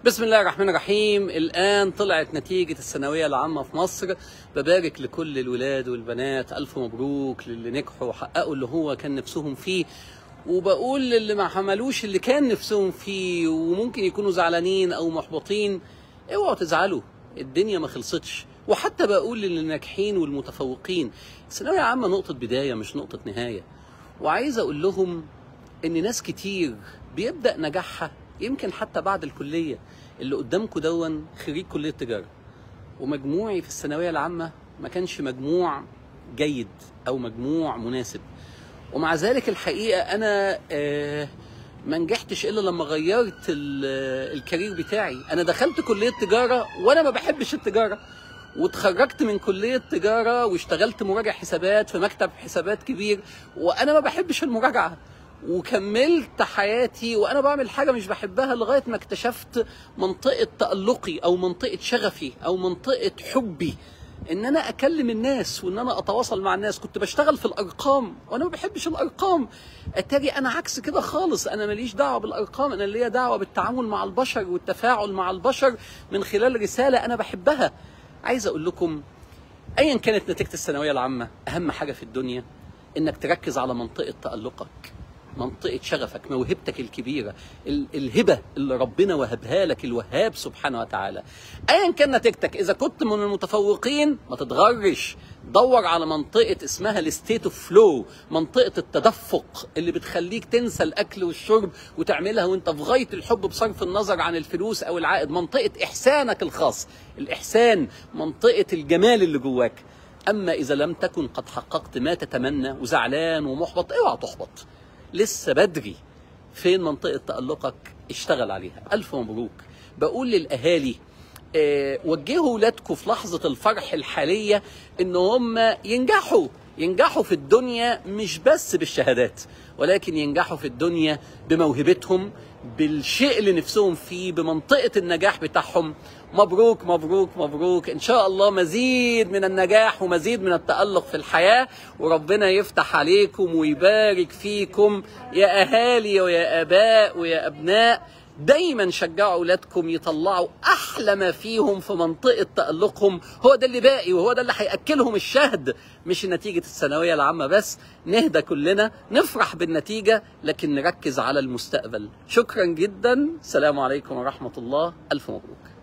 بسم الله الرحمن الرحيم الآن طلعت نتيجة الثانوية العامة في مصر ببارك لكل الولاد والبنات ألف مبروك للي نجحوا وحققوا اللي هو كان نفسهم فيه وبقول للي ما عملوش اللي كان نفسهم فيه وممكن يكونوا زعلانين أو محبطين اوعوا تزعلوا الدنيا ما خلصتش وحتى بقول للناجحين والمتفوقين الثانوية العامة نقطة بداية مش نقطة نهاية وعايز أقول لهم إن ناس كتير بيبدأ نجاحها يمكن حتى بعد الكلية اللي قدامكم دون خريج كلية تجارة ومجموعي في الثانوية العامة ما كانش مجموع جيد أو مجموع مناسب ومع ذلك الحقيقة أنا آه ما نجحتش إلا لما غيرت ال- الكارير بتاعي أنا دخلت كلية تجارة وأنا ما بحبش التجارة واتخرجت من كلية تجارة واشتغلت مراجع حسابات في مكتب حسابات كبير وأنا ما بحبش المراجعة وكملت حياتي وانا بعمل حاجه مش بحبها لغايه ما اكتشفت منطقه تالقي او منطقه شغفي او منطقه حبي ان انا اكلم الناس وان انا اتواصل مع الناس كنت بشتغل في الارقام وانا ما بحبش الارقام اتاري انا عكس كده خالص انا ماليش دعوه بالارقام انا ليا دعوه بالتعامل مع البشر والتفاعل مع البشر من خلال رساله انا بحبها عايز اقول لكم ايا كانت نتيجه الثانويه العامه اهم حاجه في الدنيا انك تركز على منطقه تالقك منطقة شغفك موهبتك الكبيرة ال- الهبة اللي ربنا وهبها لك الوهاب سبحانه وتعالى أيا كان نتيجتك إذا كنت من المتفوقين ما تتغرش دور على منطقة اسمها الستيت اوف فلو منطقة التدفق اللي بتخليك تنسى الأكل والشرب وتعملها وانت في غاية الحب بصرف النظر عن الفلوس أو العائد منطقة إحسانك الخاص الإحسان منطقة الجمال اللي جواك أما إذا لم تكن قد حققت ما تتمنى وزعلان ومحبط اوعى تحبط لسه بدري فين منطقة تألقك اشتغل عليها ألف مبروك بقول للأهالي اه وجهوا ولادكم في لحظة الفرح الحالية إن هم ينجحوا ينجحوا في الدنيا مش بس بالشهادات ولكن ينجحوا في الدنيا بموهبتهم بالشيء اللي نفسهم فيه بمنطقة النجاح بتاعهم مبروك مبروك مبروك ان شاء الله مزيد من النجاح ومزيد من التألق في الحياة وربنا يفتح عليكم ويبارك فيكم يا اهالي ويا اباء ويا ابناء دايما شجعوا اولادكم يطلعوا احلى ما فيهم في منطقه تالقهم هو ده اللي باقي وهو ده اللي هياكلهم الشهد مش نتيجه الثانويه العامه بس نهدى كلنا نفرح بالنتيجه لكن نركز على المستقبل شكرا جدا السلام عليكم ورحمه الله الف مبروك